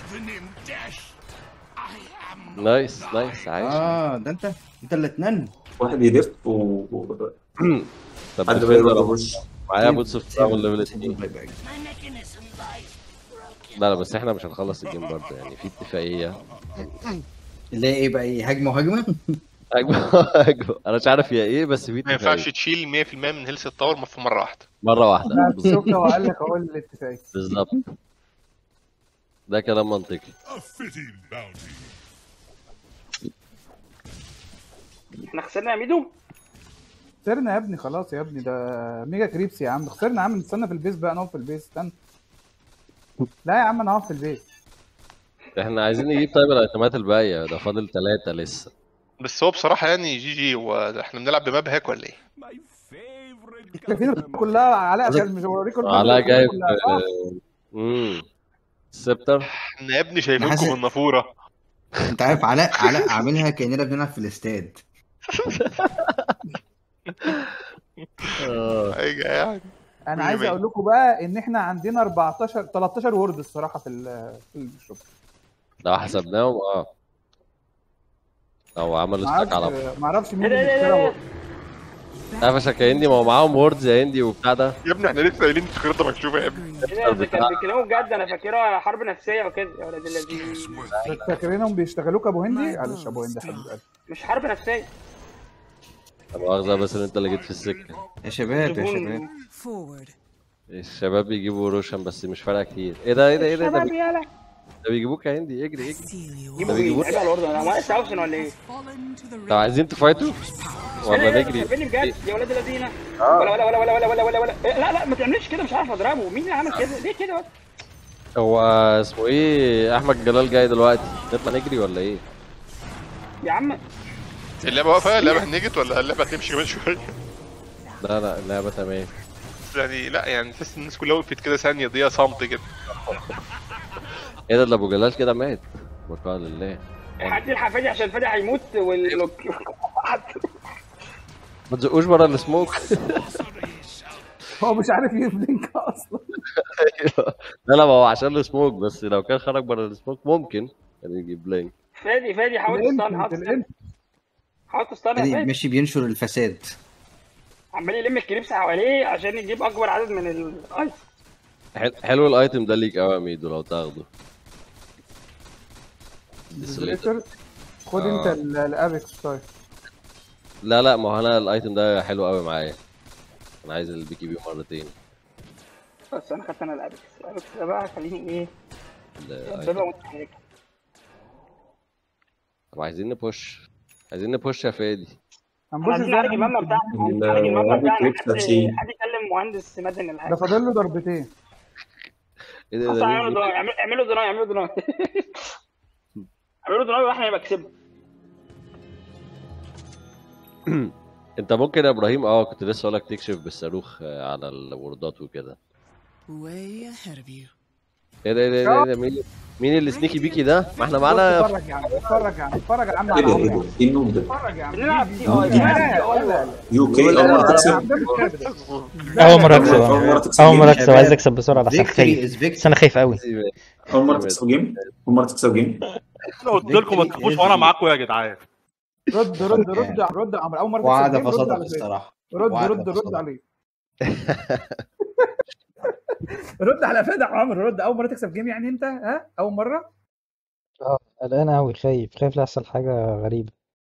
نايس نايس عايش اه ده انت انت اللي اتنن واحد يلف و و- طب حد ده بقى فين يروح ده؟ يخش معايا بوتس اوف تراول ليفل سيب 2 الباي باك. لا لا بس احنا مش هنخلص الجيم برضه يعني في اتفاقيه اللي هي ايه بقى ايه هجمه وهجمه هجمة هجمة انا مش عارف هي ايه بس في ما اتفاقيه ينفعش تشيل 100% من هيلث التاور في مره واحده مره واحده لا شفت هو قال لك اهو الاتفاقيه بالظبط ده كلام منطقي احنا خسرنا يا ميدو خسرنا يا ابني خلاص يا ابني ده ميجا كريبس يا عم خسرنا يا عم نستنى في البيس بقى نقف في البيس استنى لا يا عم انا هقف في البيت احنا عايزين نجيب طيب الايتمات الباقيه ده فاضل ثلاثه لسه بس هو بصراحه يعني جي جي واحنا بنلعب بماب هاك ولا ايه؟ شايفين كلها علاء كان مش بوريكم الماب علاء اللي جايب كلها، صح؟ امم السبتر احنا يا ابني أنا شايفينكم حاسس- من النافوره انت عارف علاء علاء عاملها كاننا بنلعب في الاستاد آه. ايوه يعني انا عايز اقول لكم بقى ان احنا عندنا 14 13 وورد الصراحه في ال- في الشوب لو حسبناهم اه لو عملوا ستاك على بعض ما اعرفش مين ايه ده اللي ايه ده ايه اشترى ده؟ قفشك يا هندي ما هو معاهم ووردز يا هندي وبتاع ده يا ابني احنا لسه قايلين في خريطه مكتوبه يا ابني ايه ده ده كان بيتكلموا بجد انا فاكرها حرب نفسيه وكده يا ولاد الذين بس فاكرينهم بيشتغلوك ابو هندي معلش ابو هندي حبيب قلبي مش حرب نفسيه لا مؤاخذة بس ان انت اللي جيت في السكة يا شباب يا زبون شباب Forward. الشباب بيجيبوا روشن بس مش فارقة كتير ايه ده ايه ده ايه ده, ده, شباب بي... يالا ده بيجيبوك يا هندي اجري اجري Seal you جيبوا ده مين؟ بيجيبوه. عيب على الأردن انا واقف اوسن ولا ايه؟ Fallen to the طب عايزين تفايتوا ايه ولا ده نجري شايفيني بجد يا ولاد الذين ولا ولا ولا ولا ولا ولا ولا ولا إيه، لا لا ما تعملش كده مش عارف اضربه مين اللي عمل كده ليه كده بس هو اسمه ايه احمد جلال جاي دلوقتي نطلع نجري ولا ايه يا عم اللعبه واقفه اللعبه هنجت ولا اللعبه هتمشي كمان شويه لا لا اللعبة تمام بس يعني لا يعني تحس الناس كلها وقفت كده ثانيه دقيقه صمت كده ايه ده ده ابو جلال كده مات بقاء لله حد يلحق فادي عشان فادي هيموت وال ما تزقوش بره السموك هو مش عارف يجيب لينك اصلا لا لا ما هو عشان السموك بس لو كان خرج بره السموك ممكن كان يجيب لينك فادي فادي حاول تستنى حاول تستنى حاول تستنى يا ادي فادي ماشي بينشر الفساد عمال يلم الكليبس حواليه عشان يجيب اكبر عدد من الايس حل- حلو الايتم ده ليك قوي يا ميدو لو تاخده ديسليتر خد انت آه. ال- الابيكس طيب لا لا ما هو انا الايتم ده حلو قوي معايا انا عايز البيكي بي مرتين بس انا خدت انا الابيكس الابيكس ده بقى خليني ايه الآيتم. ببقى متحركه طب عايزين نبوش عايزين نبوش يا فادي هنبص عايزين ازاي نعالج المبنى بتاعنا عايزين نعالج المبنى الرابط بتاعنا يكسب حد شيء. حد يكلم مهندس مدني ولا ده حاجه فاضل له ضربتين ايه ده, اصلا ده اعملوا مين- دراي اعملوا- اعملوا دراي اعملوا دراي اعملوا دراي واحنا يبقى كسبنا انت ممكن يا ابراهيم اه كنت لسه اقول لك تكشف بالصاروخ آه، على الوردات وكده Way ahead of you. ايه ده ايه ده ايه ده, إيه ده مين مين اللي سنيكي بيكي ده ما احنا بص معانا اتفرج يا عم اتفرج يا عم اتفرج يا عم ايه على ده ايه عمرو ده ايه النوب ده اتفرج يا عم بنلعب دي- تي دي- اي دي- بنلعب لا، تي لا، اي لا. يو كي لا، اول لا، مره لا، تكسب لا، لا، اول اول مره مره اكسب اول مره تكسب اول جيم مره اكسب عايز اكسب بسرعه بس انا فيكتوري خايف از فيكتوري بس انا خايف قوي اول مره تكسب جيم اول مره تكسب جيم انا قلت لكم ما تخافوش وانا معاكم يا جدعان رد رد رد رد يا عمرو اول مره وعد تكسب جيم، رد فصدق على فادي. الصراحه رد وعد رد رد فصدق. عليه رد على فادي يا عمرو رد اول مره تكسب جيم يعني انت ها اول مره اه قلقان قوي خايف خايف لا يحصل حاجه غريبه